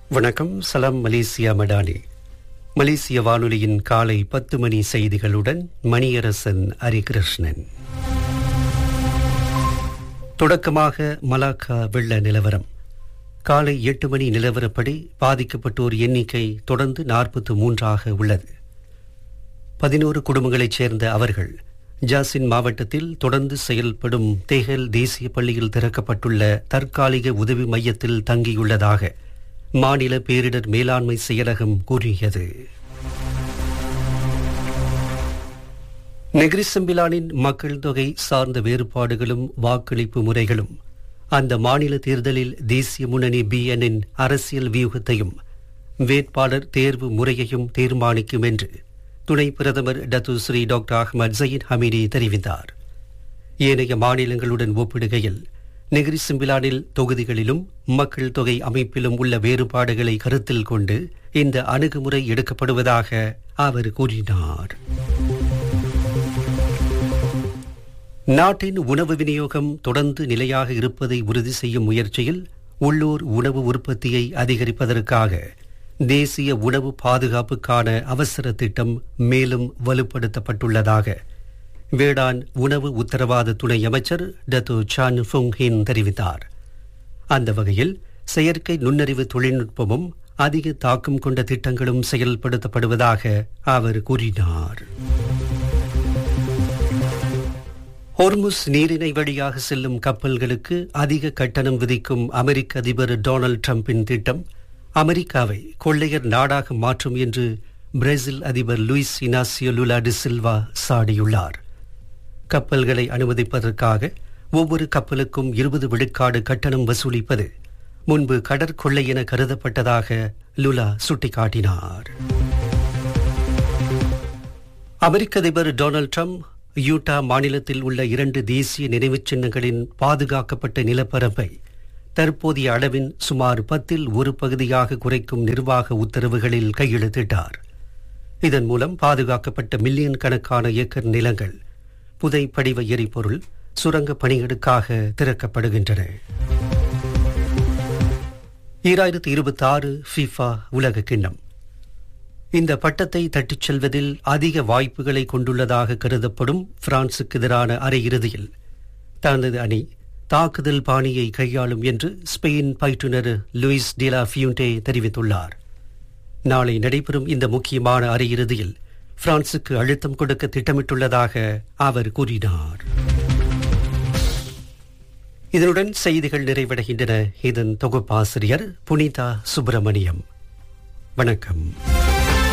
வணக்கம் சலாம் மலேசியா மடானி மலேசிய வானொலியின் காலை பத்து மணி செய்திகளுடன் மணியரசன் ஹரிகிருஷ்ணன் தொடக்கமாக மலாக்கா வெள்ள நிலவரம் காலை எட்டு மணி நிலவரப்படி பாதிக்கப்பட்டோர் எண்ணிக்கை தொடர்ந்து நாற்பத்து மூன்றாக உள்ளது பதினோரு குடும்பங்களைச் சேர்ந்த அவர்கள் ஜாசின் மாவட்டத்தில் தொடர்ந்து செயல்படும் தேகல் தேசிய பள்ளியில் திறக்கப்பட்டுள்ள தற்காலிக உதவி மையத்தில் தங்கியுள்ளதாக மாநில பேரிடர் மேலாண்மை செயலகம் கூறியது நெகிரிசம்பிலானின் மக்கள் தொகை சார்ந்த வேறுபாடுகளும் வாக்களிப்பு முறைகளும் அந்த மாநில தேர்தலில் தேசிய முன்னணி பிஎன்னின் அரசியல் வியூகத்தையும் வேட்பாளர் தேர்வு முறையையும் தீர்மானிக்கும் என்று துணை பிரதமர் Datuk Sri doctor Ahmad Zahid Hamidi தெரிவித்தார் ஏனைய மாநிலங்களுடன் ஒப்பிடுகையில் நெகிரி சிம்பிலானில் தொகுதிகளிலும் மக்கள் தொகை அமைப்பிலும் உள்ள வேறுபாடுகளை கருத்தில் கொண்டு இந்த அணுகுமுறை எடுக்கப்படுவதாக அவர் கூறினார் நாட்டின் உணவு விநியோகம் தொடர்ந்து நிலையாக இருப்பதை உறுதி செய்யும் முயற்சியில் உள்ளூர் உணவு உற்பத்தியை அதிகரிப்பதற்காக தேசிய உணவு பாதுகாப்புக்கான அவசர திட்டம் மேலும் வலுப்படுத்தப்பட்டுள்ளதாக வேடான் உணவு உத்தரவாத துணை அமைச்சர் டத்து சான் ஃபுங் ஹின் தெரிவித்தார் அந்த வகையில் செயற்கை நுண்ணறிவு தொழில்நுட்பமும் அதிக தாக்கம் கொண்ட திட்டங்களும் செயல்படுத்தப்படுவதாக அவர் கூறினார் ஹோர்முஸ் நீரிணை வழியாக செல்லும் கப்பல்களுக்கு அதிக கட்டணம் விதிக்கும் அமெரிக்க அதிபர் டொனால்டு டிரம்பின் திட்டம் அமெரிக்காவை கொள்ளையர் நாடாக மாற்றும் என்று பிரேசில் அதிபர் Luiz Inacio Lula da Silva சாடியுள்ளார் கப்பல்களை அனுமதிப்பதற்காக ஒவ்வொரு கப்பலுக்கும் இருபது விழுக்காடு கட்டணம் வசூலிப்பது முன்பு கடற்கொள்ளை என கருதப்பட்டதாக லுலா சுட்டிக்காட்டினார் அமெரிக்க அதிபர் டொனால்டு ட்ரம்ப் யூட்டா மாநிலத்தில் உள்ள இரண்டு தேசிய நினைவுச் சின்னங்களின் பாதுகாக்கப்பட்ட நிலப்பரப்பை தற்போதைய அளவின் சுமார் பத்தில் ஒரு பகுதியாக குறைக்கும் நிர்வாக உத்தரவுகளில் கையெழுத்திட்டார் இதன் மூலம் பாதுகாக்கப்பட்ட மில்லியன் கணக்கான ஏக்கர் நிலங்கள் புதை படிவ எரிபொருள் சுரங்க பணிகளுக்காக திறக்கப்படுகின்றன ஈராயிரத்தி இருபத்தி ஆறு ஃபிஃபா உலக கிண்ணம் இந்த பட்டத்தை தட்டிச் செல்வதில் அதிக வாய்ப்புகளை கொண்டுள்ளதாக கருதப்படும் பிரான்சுக்கு எதிரான அரையிறுதியில் தனது அணி தாக்குதல் பாணியை கையாளும் என்று ஸ்பெயின் பயிற்றுநர் லூயிஸ் டிலா ஃபியூண்டே தெரிவித்துள்ளார் நாளை நடைபெறும் இந்த முக்கியமான அரையிறுதியில் பிரான்சுக்கு அழுத்தம் கொடுக்க திட்டமிட்டுள்ளதாக அவர் கூறினார் இதனுடன் செய்திகள் நிறைவடைகின்றன இதன் தொகுப்பாசிரியர் புனிதா சுப்பிரமணியம் வணக்கம்